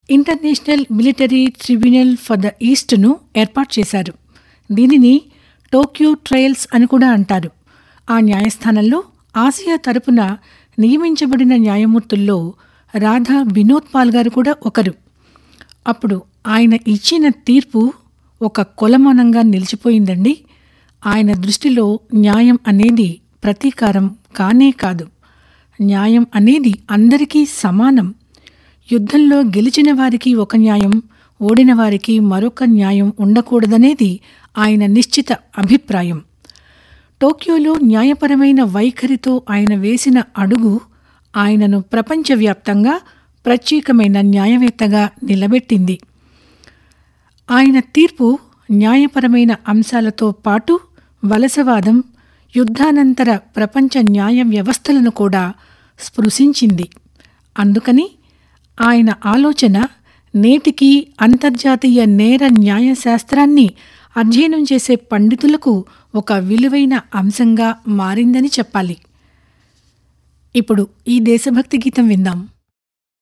international military tribunal for the ఈస్ట్ను ఏర్పాటు చేశారు దీనిని టోక్యో ట్రయల్స్ అని కూడా అంటారు ఆ న్యాయస్థానంలో ఆసియా తరపున నియమించబడిన న్యాయమూర్తుల్లో రాధా వినోద్ పాల్ గారు కూడా ఒకరు అప్పుడు ఆయన ఇచ్చిన తీర్పు ఒక కొలమానంగా నిలిచిపోయిందండి ఆయన దృష్టిలో న్యాయం అనేది ప్రతీకారం కానే కాదు న్యాయం అనేది అందరికీ సమానం యుద్ధంలో గెలిచిన వారికి ఒక న్యాయం ఓడిన వారికి మరొక న్యాయం ఉండకూడదనేది ఆయన నిశ్చిత అభిప్రాయం టోక్యోలో న్యాయపరమైన వైఖరితో ఆయన వేసిన అడుగు ఆయనను ప్రపంచవ్యాప్తంగా ప్రత్యేకమైన న్యాయవేత్తగా నిలబెట్టింది ఆయన తీర్పు న్యాయపరమైన అంశాలతో పాటు వలసవాదం యుద్ధానంతర ప్రపంచ న్యాయ వ్యవస్థలను కూడా స్పృశించింది అందుకని ఆయన ఆలోచన నేటికి అంతర్జాతీయ నేర న్యాయశాస్త్రాన్ని అధ్యయనం చేసే పండితులకు ఒక విలువైన అంశంగా మారిందని చెప్పాలి ఇప్పుడు ఈ దేశభక్తి గీతం విందాం